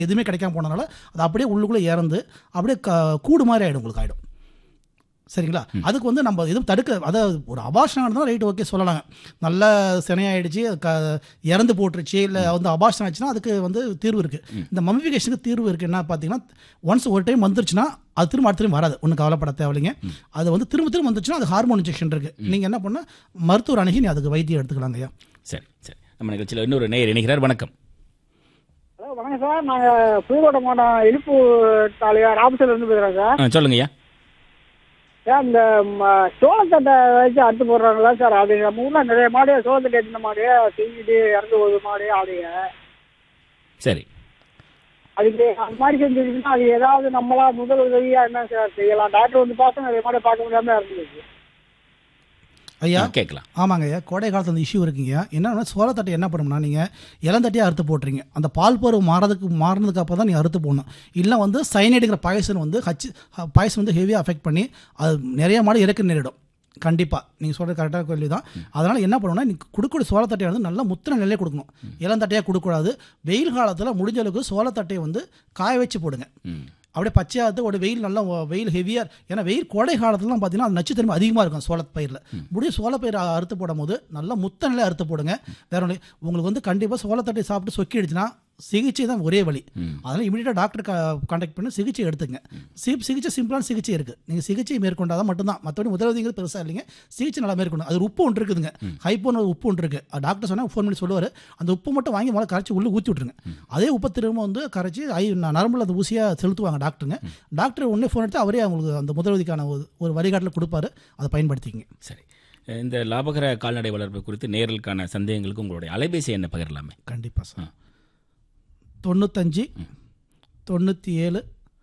எதுவுமே கிடைக்காம போனதுனால அது அப்படியே உள்ளுக்குள்ளே இறந்து அப்படியே க கூடு மாதிரி ஆகிடும் உங்களுக்கு ஆகிடும் சரிங்களா அதுக்கு வந்து நம்ம எதுவும் தடுக்க அதாவது ஒரு அபாஷனம் இருந்தால் ரைட் ஓகே சொல்லலாங்க நல்ல சினையாயிடுச்சு க இறந்து போட்டுருச்சு இல்லை வந்து அபாஷனம் ஆச்சுன்னா அதுக்கு வந்து தீர்வு இருக்குது இந்த மமிஃபிகேஷனுக்கு தீர்வு இருக்குது என்ன பார்த்தீங்கன்னா ஒன்ஸ் ஒரு டைம் வந்துருச்சுன்னா அது திரும்ப அடுத்த டைம் வராது ஒன்றும் கவலைப்பட தேவையில்லைங்க அது வந்து திரும்ப திரும்ப வந்துச்சுன்னா அது ஹார்மோன் இன்ஜெக்ஷன் இருக்குது நீங்கள் என்ன பண்ண மருத்துவர் அணுகி நீ அதுக்கு வைத்தியம் எடுத்துக்கலாங்க ஐயா சரி சரி நம்ம நிகழ்ச்சியில் இன்னொரு நேயர் இணைகிறார் வணக்கம் ஹலோ வணக்கம் சார் நாங்கள் புதுக்கோட்டை மாவட்டம் இழுப்பு தாலுகா ஆஃபீஸில் இருந்து பேசுகிறோம் சார் ஆ சொல்லுங்கய்யா சார் இந்த ம- சோளத்தட்டை வச்சு அறுத்து போடுறாங்களா சார் அது நம்ம ஊரில் நிறைய மாடு சோளத்தட்டை எடுத்த மாடு தீங்கிட்டு இறந்து போகுது மாடு ஆடுங்க சரி அதுக்கு அந்த மாதிரி செஞ்சிருச்சுன்னா அது ஏதாவது நம்மளா முதல் உதவியாக என்ன சார் செய்யலாம் டாக்டர் வந்து பார்த்தா நிறைய மாடு பார்க்க முடியாமல் இருந்துச்சு ஐயா ஆ, கேட்கலாம் ஆமாங்க ஐயா கோடை காலத்தில் அந்த இஷ்யூ இருக்குங்க என்னன்னா சோளத்தட்டை என்ன பண்ணும்னா நீங்கள் இளந்தட்டியாக அறுத்து போட்டுறீங்க அந்த பால் பருவம் மாறதுக்கு மாறினதுக்கு அப்புறம் தான் நீங்கள் அறுத்து போடணும் இல்லை வந்து சைனைடுங்கிற பாயசன் வந்து ஹச் பாயசன் வந்து ஹெவியாக அஃபெக்ட் பண்ணி அது நிறைய மாடு இறக்க நேரிடும் கண்டிப்பாக நீங்கள் சொல்கிறது கரெக்டாக கேள்வி தான் அதனால் என்ன பண்ணணும்னா நீங்கள் கொடுக்கக்கூடிய சோளத்தட்டையை வந்து நல்லா முத்தின நிலையை கொடுக்கணும் இளந்தட்டையாக கொடுக்கக்கூடாது வெயில் காலத்தில் முடிஞ்ச அளவுக்கு சோளத்தட்டையை வந்து காய வச்சு போடுங்க ம் அப்படியே பச்சையாக ஒரு வெயில் நல்லா ஒ- வெயில் ஹெவியாக ஏன்னா வெயில் கோடை காலத்துலலாம் பார்த்தீங்கன்னா அது நச்சுத்தன்மை அதிகமாக இருக்கும் சோளப்பயிரில் முடிய சோளப்பயிர் அ- அறுத்து போடும் போது நல்லா முத்த நிலையை அறுத்து போடுங்க வேற ஒன்று உங்களுக்கு வந்து கண்டிப்பாக சோளத்தட்டை சாப்பிட்டு சொக்கிடுச்சுன்னா சிகிச்சை தான் ஒரே வழி அதனால் இமீடியட்டாக டாக்டர் கான்டாக்ட் பண்ணி சிகிச்சை எடுத்துங்க சி சிகிச்சை சிம்பிளான சிகிச்சை இருக்குது நீங்கள் சிகிச்சை மேற்கொண்டால் தான் மட்டும்தான் மற்றபடி உதவிங்கிறது பெருசாக இல்லைங்க சிகிச்சை நல்லா மேற்கொண்டு அது ஒரு உப்பு ஒன்று இருக்குதுங்க ஹைப்போன்னு ஒரு உப்பு ஒன்று இருக்குது டாக்டர் சொன்னால் ஃபோன் பண்ணி சொல்லுவார் அந்த உப்பு மட்டும் வாங்கி முதல்ல கரைச்சி உள்ளே ஊற்றி விட்ருங்க அதே உப்பை திரும்ப வந்து கரைச்சி ஐ ந- நரம்புல அந்த ஊசியாக செலுத்துவாங்க டாக்டருங்க டாக்டர் உடனே ஃபோன் எடுத்து அவரே அவங்களுக்கு அந்த முதலுதவிக்கான ஒரு ஒரு வழிகாட்டில் கொடுப்பாரு அதை பயன்படுத்திக்கங்க சரி இந்த லாபகர கால்நடை வளர்ப்பு குறித்து நேரலுக்கான சந்தேகங்களுக்கு உங்களுடைய அலைபேசி என்ன பகிரலாமே கண்டிப்பாக சார் தொண்ணூத்தஞ்சு தொண்ணூற்றி ஏழு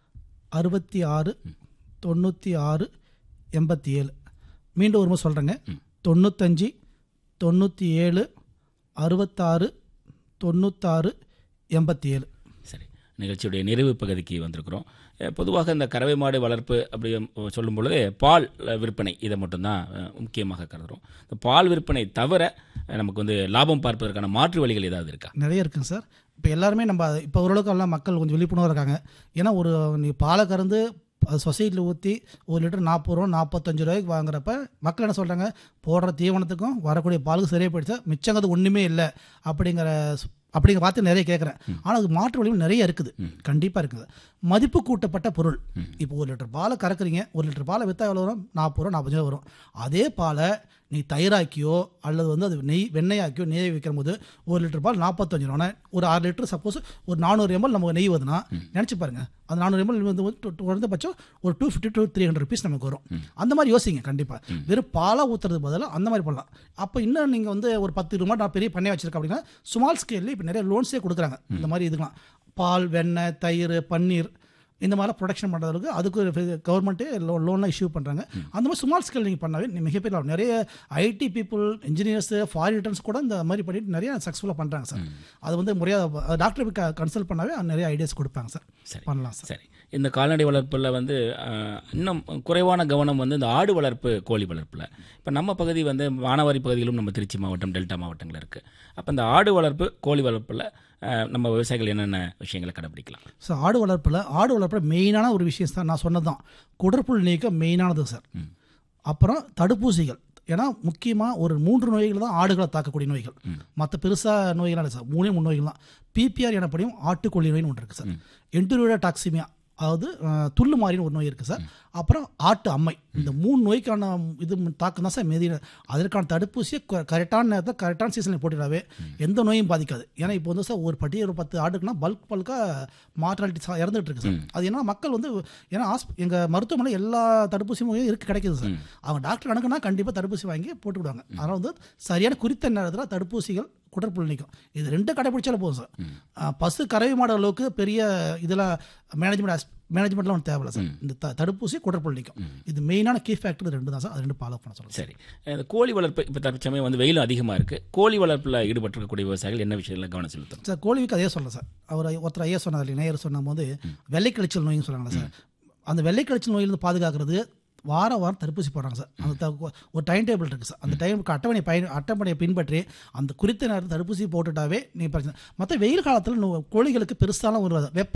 அறுபத்தி ஆறு தொண்ணூற்றி ஆறு எண்பத்தி ஏழு மீண்டும் ஒரு முறை சொல்கிறேங்க தொண்ணூத்தஞ்சு தொண்ணூற்றி ஏழு அறுபத்தாறு தொண்ணூத்தாறு எண்பத்தி ஏழு சரி நிகழ்ச்சியுடைய நிறைவு பகுதிக்கு வந்திருக்கிறோம் அஹ், பொதுவாக இந்த கறவை மாடு வளர்ப்பு அப்படி அஹ், சொல்லும் பொழுது பால் அஹ், விற்பனை இதை மட்டும்தான் அஹ், முக்கியமாக கருதுகிறோம் இந்த பால் விற்பனை தவிர அஹ், நமக்கு வந்து லாபம் பார்ப்பதற்கான மாற்று வழிகள் ஏதாவது இருக்கா நிறைய இருக்குங்க சார் இப்போ எல்லாருமே நம்ம இப்போ ஓரளவுக்கு எல்லாம் மக்கள் கொஞ்சம் விழிப்புணர்வாக இருக்காங்க ஏன்னா ஒரு நீ பாலை கறந்து அது சொசைட்டியில் ஊற்றி ஒரு லிட்டர் நாற்பது ரூபா நாற்பத்தஞ்சு ரூபாய்க்கு வாங்குறப்ப மக்கள் என்ன சொல்கிறாங்க போடுற தீவனத்துக்கும் வரக்கூடிய பாலுக்கு சரியாக போயிடுச்சா மிச்சங்கிறது ஒன்றுமே இல்லை அப்படிங்கிற ஸ்- அப்படிங்கிற வார்த்தை நிறைய கேட்குறேன் ஆனால் அது மாற்று வழிகள் நிறைய இருக்குது கண்டிப்பாக இருக்குது மதிப்பு கூட்டப்பட்ட பொருள் இப்போ ஒரு லிட்டர் பாலை கறக்குறீங்க ஒரு லிட்டர் பாலை விற்றா எவ்வளோ வரும் நாற்பது ரூபா நாற்பது ரூபா வரும் அதே பாலை நீ தயிராக்கியோ அல்லது வந்து அது நெய் வெண்ணெயாக்கியோ நெய் விற்கும் போது ஒரு லிட்டர் பால் நாற்பத்தஞ்சு ரூபா ஒரு ஆறு லிட்டர் சப்போஸ் ஒரு நானூறு எம்எல் நமக்கு நெய் வருதுன்னா நினச்சி பாருங்க அந்த நானூறு எம்எல் வந்து வந்து டு- டு- குறைந்தபட்சம் ஒரு two fifty two three hundred rupees நமக்கு வரும் அந்த மாதிரி யோசிங்க கண்டிப்பாக வெறும் பாலாக ஊற்றுறது பதிலாக அந்த மாதிரி பண்ணலாம் அப்போ இன்னும் நீங்கள் வந்து ஒரு பத்து ரூபா நான் பெரிய பண்ணைய வச்சிருக்கேன் அப்படின்னா ஸ்மால் ஸ்கேல்ல இப்போ நிறைய லோன்ஸே கொடுக்குறாங்க இந்த மாதிரி இதுக்கெலாம் பால் வெண்ணெய் தயிர் பன்னீர் இந்த மாதிரிலாம் ப்ரொடக்ஷன் பண்ணுறதுக்கு அதுக்கு கவர்மெண்ட்டே லோ லோன்லாம் இஷ்யூ பண்ணுறாங்க அந்த மாதிரி ஸ்மால் ஸ்கேல் நீங்கள் பண்ணாவே நீ மிகப்பெரிய லாபம். நிறைய ஐடி பீப்புள் இன்ஜினியர்ஸ் ஃபாரினர்ஸ் கூட இந்த மாதிரி பண்ணிட்டு நிறைய சக்ஸஸ்ஃபுல்லாக பண்ணுறாங்க சார் அது வந்து முறையாக டாக்டர் கன்சல்ட் பண்ணாவே நிறைய ஐடியாஸ் கொடுப்பாங்க சார் சரி பண்ணலாம் சார் சரி இந்த கால்நடை வளர்ப்பில் வந்து அஹ், இன்னும் குறைவான கவனம் வந்து இந்த ஆடு வளர்ப்பு கோழி வளர்ப்பில் இப்போ நம்ம பகுதி வந்து வானவாரி பகுதியிலும் நம்ம திருச்சி மாவட்டம் டெல்டா மாவட்டங்கள் இருக்குது அப்போ இந்த ஆடு வளர்ப்பு கோழி வளர்ப்பில் அஹ், நம்ம விவசாயிகள் என்னென்ன விஷயங்களை கடைபிடிக்கலாம் ஸோ ஆடு வளர்ப்பில் ஆடு வளர்ப்பில் மெயினான ஒரு விஷயம் சார் நான் சொன்னது தான் குடற்புல் நீக்கம் மெயினானது சார் அப்புறம் தடுப்பூசிகள் ஏன்னா முக்கியமாக ஒரு மூன்று நோய்கள் தான் ஆடுகளை தாக்கக்கூடிய நோய்கள் மற்ற பெருசாக நோய்கள் இல்லை சார் மூணே மூணு நோய்கள் தான் பிபிஆர் எனப்படும் ஆட்டுக்கொல்லி நோய்னு ஒன்று இருக்குது சார் என்டூரியோட டாக்சிமியா அதாவது அஹ், துள்ளு மாதிரின்னு ஒரு நோய் இருக்குது சார் அப்புறம் ஆட்டு அம்மை இந்த மூணு நோய்க்கான இது தாக்கம் தான் சார் மெதி அதற்கான தடுப்பூசியை க- கரெக்டான நேரத்தில் கரெக்டான சீசனில் போட்டுடாவே எந்த நோயும் பாதிக்காது ஏன்னா இப்போ வந்து சார் ஒரு பட்டி ஒரு பத்து ஆடுக்குன்னா பல்க் பல்காக மார்டாலிட்டி இறந்துட்டு இருக்கு சார் அது ஏன்னா மக்கள் வந்து ஏன்னா ஹாஸ்ப எங்கள் மருத்துவமனை எல்லா தடுப்பூசியும் இருக்கு கிடைக்குது சார் அவங்க டாக்டர் கணக்குனா கண்டிப்பாக தடுப்பூசி வாங்கி போட்டு விடுவாங்க அதனால் வந்து சரியான குறித்த நேரத்தில் தடுப்பூசிகள் குடற்புல் நீக்கம் இது ரெண்டும் கடைபிடிச்சாலும் போதும் சார் அஹ், பசு கறவை மாடு அளவுக்கு பெரிய இதெல்லாம் மேனேஜ்மெண்ட் மேனேஜ்மெண்ட்லாம் ஒன்று தேவையில்ல சார் இந்த த- தடுப்பூசி குடற்புல் நீக்கம் இது மெயினான கீ ஃபேக்டர் ரெண்டு தான் சார் அது ரெண்டு ஃபாலோ பண்ண சொல்லுங்கள் சரி இந்த கோழி வளர்ப்பு இப்போ தற்சமயம் வந்து வெயிலும் அதிகமாக இருக்குது கோழி வளர்ப்பில் ஈடுபட்டிருக்கக்கூடிய விவசாயிகள் என்ன விஷயத்தில் கவனம் செலுத்தணும் சார் கோழிக்கு அதே சொல்லலாம் சார் அவர் ஒருத்தர் ஐயா சொன்னார் இல்லையா நேயர் சொன்ன போது வெள்ளை கழிச்சல் நோய்னு சொன்னாங்களா சார் அந்த வெள்ளை கழிச்சல் நோயிலிருந்து பாதுகாக்கிறது வாரம் வாரம் தடுப்பூசி போடுறாங்க சார் அந்த த- ஒரு டைம் டேபிள் இருக்குது சார் அந்த டைம் அட்டவணை பயன் அட்டவணையை பின்பற்றி அந்த குறித்த நேரத்தில் தடுப்பூசி போட்டுட்டாவே நீ பிரச்சனை மற்ற வெயில் காலத்தில் கோழிகளுக்கு பெருசாலாம் ஒரு வெப்ப